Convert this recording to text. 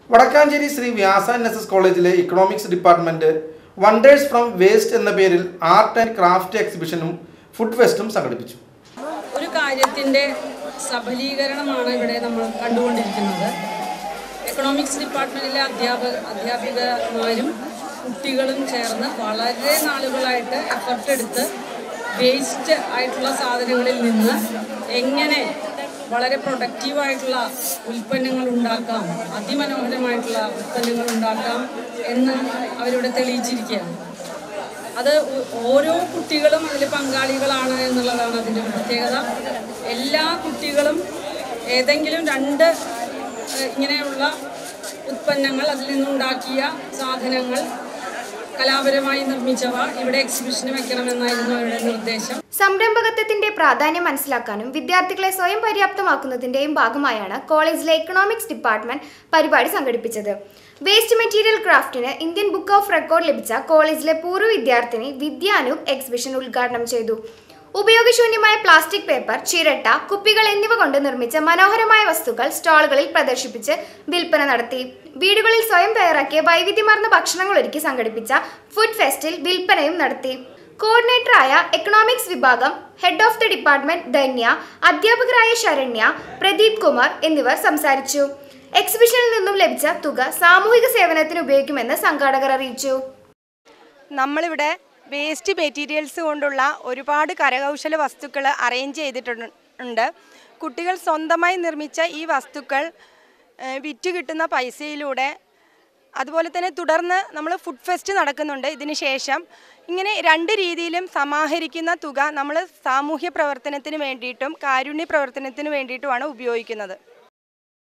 Vadakkanchery Shri Vyasa N S S കോളേജിലെ economics department wonders from waste എന്ന പേരിൽ ആർട്ട് ആൻഡ് ക്രാഫ്റ്റ് എക്സിബിഷനും ഫുഡ് ഫെസ്റ്റും സംഘടിപ്പിച്ചു ഒരു കാര്യത്തിൻ്റെ സഫലീകരണമാണ് ഇവിടെ നമ്മൾ കണ്ടുകൊണ്ടിരിക്കുന്നത് എക്കണോമിക്സ് ഡിപ്പാർട്ട്മെൻറ്റിലെ അധ്യാപക അധ്യാപികമാരും കുട്ടികളും ചേർന്ന് വളരെ നാളുകളായിട്ട് എഫർട്ട് എടുത്ത് വേസ്റ്റ് ആയിട്ടുള്ള സാധനങ്ങളിൽ നിന്ന് എങ്ങനെ വളരെ പ്രൊഡക്റ്റീവായിട്ടുള്ള ഉൽപ്പന്നങ്ങൾ ഉണ്ടാക്കാം അതിമനോഹരമായിട്ടുള്ള ഉൽപ്പന്നങ്ങൾ ഉണ്ടാക്കാം എന്ന് അവരിവിടെ തെളിയിച്ചിരിക്കുകയാണ് അത് ഒ- ഓരോ കുട്ടികളും അതിൽ പങ്കാളികളാണ് എന്നുള്ളതാണ് അതിൻ്റെ ഒരു പ്രത്യേകത എല്ലാ കുട്ടികളും ഏതെങ്കിലും രണ്ട് ഏഹ്, ഇങ്ങനെയുള്ള ഉൽപ്പന്നങ്ങൾ അതിൽ നിന്നുണ്ടാക്കിയ സാധനങ്ങൾ കലാപരമായി നിർമ്മിച്ചവ ഇവിടെ എക്സിബിഷന് വെക്കണമെന്നായിരുന്നു അവരുടെ നിർദ്ദേശം സംരംഭകത്വത്തിന്റെ പ്രാധാന്യം മനസ്സിലാക്കാനും വിദ്യാർത്ഥികളെ സ്വയം പര്യാപ്തമാക്കുന്നതിന്റെയും ഭാഗമായാണ് കോളേജിലെ എക്കണോമിക്സ് ഡിപ്പാർട്ട്മെന്റ് പരിപാടി സംഘടിപ്പിച്ചത് വേസ്റ്റ് മെറ്റീരിയൽ ക്രാഫ്റ്റിന് ഇന്ത്യൻ ബുക്ക് ഓഫ് റെക്കോർഡ് ലഭിച്ച കോളേജിലെ പൂർവ്വ വിദ്യാർത്ഥിനി വിദ്യാനൂപ് എക്സിബിഷൻ ഉദ്ഘാടനം ചെയ്തു ഉപയോഗശൂന്യമായ പ്ലാസ്റ്റിക് പേപ്പർ ചിരട്ട കുപ്പികൾ എന്നിവ കൊണ്ട് നിർമ്മിച്ച മനോഹരമായ വസ്തുക്കൾ സ്റ്റാളുകളിൽ പ്രദർശിപ്പിച്ച് വിൽപ്പന നടത്തി വീടുകളിൽ സ്വയം തയ്യാറാക്കിയ വൈവിധ്യമാർന്ന ഭക്ഷണങ്ങൾ ഒരുക്കി സംഘടിപ്പിച്ച ഫുഡ് ഫെസ്റ്റിൽ വിൽപ്പനയും നടത്തി കോർഡിനേറ്ററായ എക്കണോമിക്സ് വിഭാഗം head of the department Dhanya അധ്യാപകരായ ശരണ്യ പ്രദീപ് കുമാർ എന്നിവർ സംസാരിച്ചു എക്സിബിഷനിൽ നിന്നും ലഭിച്ച തുക സാമൂഹിക സേവനത്തിന് ഉപയോഗിക്കുമെന്ന് സംഘാടകർ അറിയിച്ചു നമ്മളിവിടെ വേസ്റ്റ് മെറ്റീരിയൽസ് കൊണ്ടുള്ള ഒരുപാട് കരകൗശല വസ്തുക്കൾ അറേഞ്ച് ചെയ്തിട്ടുണ്ട് കുട്ടികൾ സ്വന്തമായി നിർമ്മിച്ച ഈ വസ്തുക്കൾ ഏഹ്, വിറ്റ് കിട്ടുന്ന പൈസയിലൂടെ അതുപോലെ തന്നെ തുടർന്ന് നമ്മൾ ഫുഡ് ഫെസ്റ്റ് നടക്കുന്നുണ്ട് ഇതിന് ശേഷം ഇങ്ങനെ രണ്ട് രീതിയിലും സമാഹരിക്കുന്ന തുക നമ്മൾ സാമൂഹ്യ പ്രവർത്തനത്തിന് വേണ്ടിയിട്ടും കാരുണ്യ പ്രവർത്തനത്തിന് വേണ്ടിയിട്ടുമാണ് ഉപയോഗിക്കുന്നത്